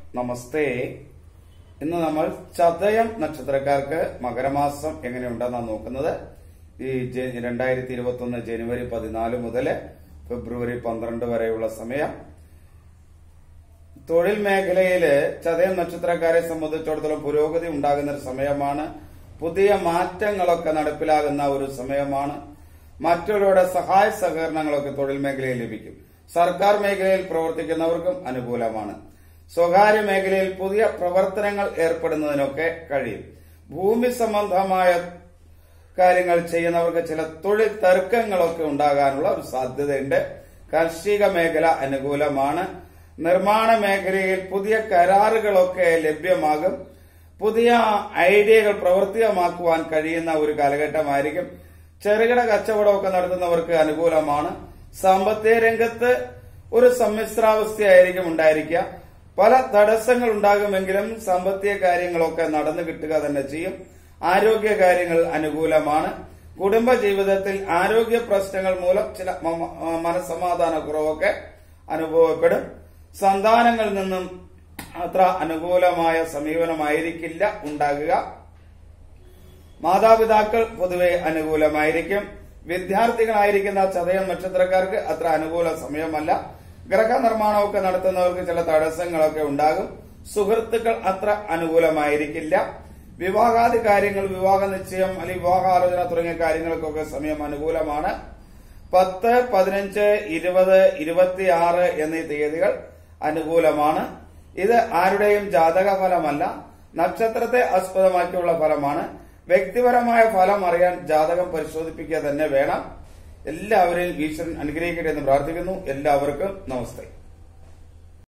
നമസ്തേ ഇന്ന് നമ്മൾ ചതയം നക്ഷത്രക്കാർക്ക് മകരമാസം എങ്ങനെയുണ്ടെന്നാണ് നോക്കുന്നത് ഈ രണ്ടായിരത്തി ഇരുപത്തി ഒന്ന് ജനുവരി പതിനാല് മുതൽ ഫെബ്രുവരി പന്ത്രണ്ട് വരെയുള്ള സമയം തൊഴിൽ മേഖലയില് ചതയം നക്ഷത്രക്കാരെ സംബന്ധിച്ചിടത്തോളം പുരോഗതി ഉണ്ടാകുന്ന ഒരു സമയമാണ് പുതിയ മാറ്റങ്ങളൊക്കെ നടപ്പിലാകുന്ന ഒരു സമയമാണ് മറ്റുള്ളവരുടെ സഹായ സഹകരണങ്ങളൊക്കെ തൊഴിൽ മേഖലയിൽ ലഭിക്കും സർക്കാർ മേഖലയിൽ പ്രവർത്തിക്കുന്നവർക്കും അനുകൂലമാണ് സ്വകാര്യ മേഖലയിൽ പുതിയ പ്രവർത്തനങ്ങൾ ഏർപ്പെടുന്നതിനൊക്കെ കഴിയും ഭൂമി സംബന്ധമായ കാര്യങ്ങൾ ചെയ്യുന്നവർക്ക് ചില തൊഴിൽ തർക്കങ്ങളൊക്കെ ഉണ്ടാകാനുള്ള ഒരു സാധ്യതയുണ്ട് കാർഷിക മേഖല അനുകൂലമാണ് നിർമ്മാണ മേഖലയിൽ പുതിയ കരാറുകളൊക്കെ ലഭ്യമാകും പുതിയ ഐഡിയകൾ പ്രവർത്തികമാക്കുവാൻ കഴിയുന്ന ഒരു കാലഘട്ടമായിരിക്കും ചെറുകിട കച്ചവടമൊക്കെ നടത്തുന്നവർക്ക് അനുകൂലമാണ് സാമ്പത്തിക രംഗത്ത് ഒരു സമ്മിശ്രാവസ്ഥയായിരിക്കും ഉണ്ടായിരിക്കുക പല തടസ്സങ്ങൾ ഉണ്ടാകുമെങ്കിലും സാമ്പത്തിക കാര്യങ്ങളൊക്കെ നടന്നു കിട്ടുക തന്നെ ചെയ്യും ആരോഗ്യ കാര്യങ്ങൾ അനുകൂലമാണ് കുടുംബ ജീവിതത്തിൽ ആരോഗ്യ പ്രശ്നങ്ങൾ മൂലം ചില മനസമാധാന കുറവൊക്കെ അനുഭവപ്പെടും സന്താനങ്ങളിൽ നിന്നും അത്ര അനുകൂലമായ സമീപനമായിരിക്കില്ല ഉണ്ടാകുക മാതാപിതാക്കൾ പൊതുവെ അനുകൂലമായിരിക്കും വിദ്യാർത്ഥികളായിരിക്കുന്ന ചതയം നക്ഷത്രക്കാർക്ക് അത്ര അനുകൂല സമയമല്ല ഗ്രഹനിർമ്മാണമൊക്കെ നടത്തുന്നവർക്ക് ചില തടസ്സങ്ങളൊക്കെ ഉണ്ടാകും സുഹൃത്തുക്കൾ അത്ര അനുകൂലമായിരിക്കില്ല വിവാഹാദി കാര്യങ്ങൾ വിവാഹ നിശ്ചയം അല്ലെങ്കിൽ വിവാഹാലോചന തുടങ്ങിയ കാര്യങ്ങൾക്കൊക്കെ സമയം അനുകൂലമാണ് പത്ത് പതിനഞ്ച് ഇരുപത് ഇരുപത്തിയാറ് എന്നീ തീയതികൾ അനുകൂലമാണ് ഇത് ആരുടെയും ജാതക ഫലമല്ല നക്ഷത്രത്തെ ആസ്പദമാക്കിയുള്ള ഫലമാണ് വ്യക്തിപരമായ ഫലം അറിയാൻ ജാതകം പരിശോധിപ്പിക്കുക തന്നെ വേണം എല്ലാവരെയും ഈശ്വരൻ അനുഗ്രഹിക്കട്ടെ എന്ന് പ്രാർത്ഥിക്കുന്നു എല്ലാവർക്കും നമസ്തേ